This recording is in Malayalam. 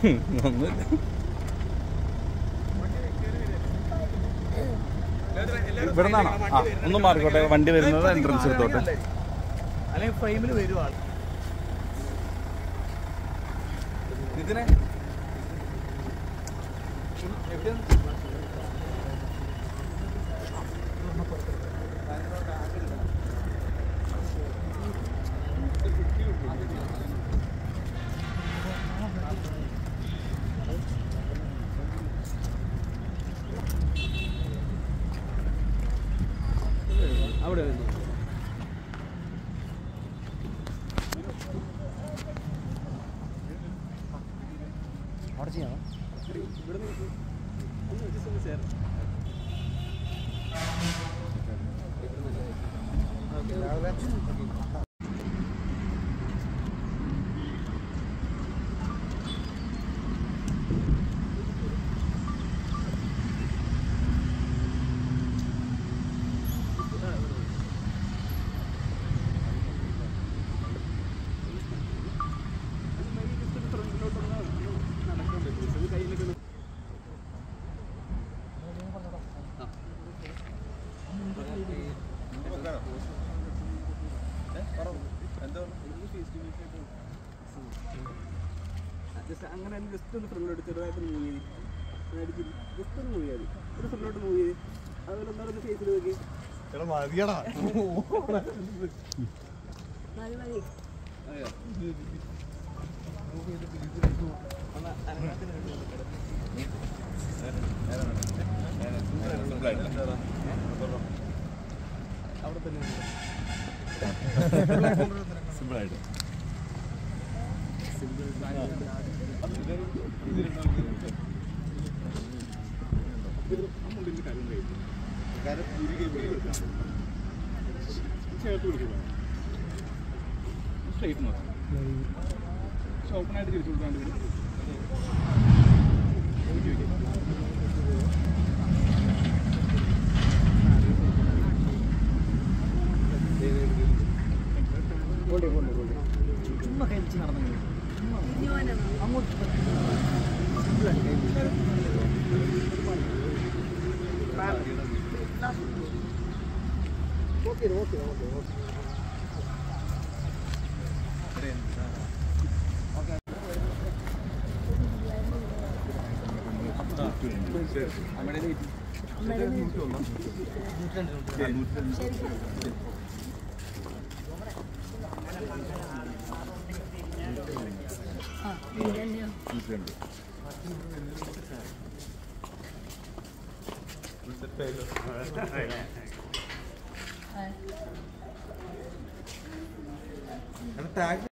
ഒന്നുമില്ല ഇവിടെ നിന്നാണോ ആ ഒന്ന് മാറിക്കോട്ടെ വണ്ടി വരുന്നത് എൻട്രൻസ് എടുത്തോട്ടെ അല്ലെങ്കിൽ ഫ്രെയിമിൽ വരും ആൾ ഇതിനെ അവിടെ വരുന്നു അവിടെ ചെയ്യാം ഇവിടെ നിന്ന് ഒന്ന് just ഒന്ന് ചേർ ജസ്റ്റ് അങ്ങനെ ജസ്റ്റ് ഒന്ന് ഫ്രണ്ടിലോട്ട് ചെറുതായിട്ട് മൂവ് ചെയ്ത് ജസ്റ്റ് ഒന്ന് മൂവ് ചെയ്ത് ഒരു ഫ്രണ്ടിലോട്ട് മൂവ് ചെയ്ത് അതുപോലെ എന്താ ഒന്ന് ഫേസിൽ നോക്കി അതെയോ അവിടെ തന്നെ സിമ്പിളായിട്ട് സ്ട്രൈറ്റ് നോക്കാം ഓപ്പണായിട്ട് തിരിച്ചു കൊടുക്കാണ്ട് വരും ചുമ്മാ കഴിച്ച് നടന്നു ടാഗ്